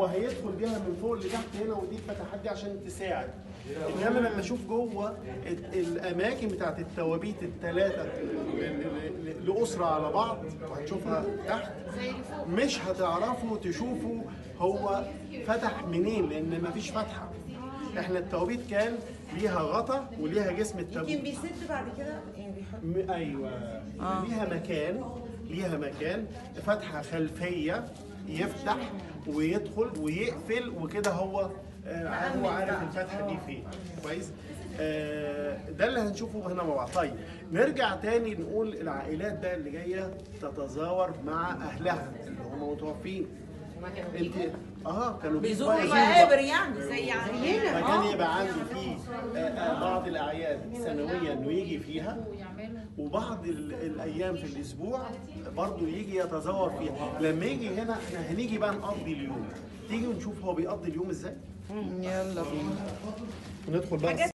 هو هيدخل بيها من فوق لتحت هنا ودي الفتحات دي عشان تساعد انما لما اشوف جوه ال- الاماكن بتاعت التوابيت الثلاثه لاسره على بعض وهتشوفها تحت مش هتعرفوا تشوفوا هو فتح منين لان مفيش فتحه احنا التوابيت كان ليها غطا وليها جسم التابوت يمكن بيسد بعد كده يعني بيحط م- ايوه ليها مكان ليها مكان فتحه خلفيه يفتح ويدخل ويقفل وكده هو آه هو عارف الفتحه دي فين كويس آه ده اللي هنشوفه هنا مع بعض طيب نرجع تاني نقول العائلات ده اللي جايه تتزاور مع اهلها اللي هم متوفين انت اه كانوا بيزوروا بيزوروا المقابر يعني زي يعني فكان يبقى عندي فيه آه، آه، بعض الاعياد سنويا انه يجي فيها وبعض ال- الايام في الاسبوع برضه يجي يتزور فيها لما يجي هنا احنا هنيجي بقى نقضي اليوم تيجي ونشوف هو بيقضي اليوم ازاي يلا بينا ندخل بقى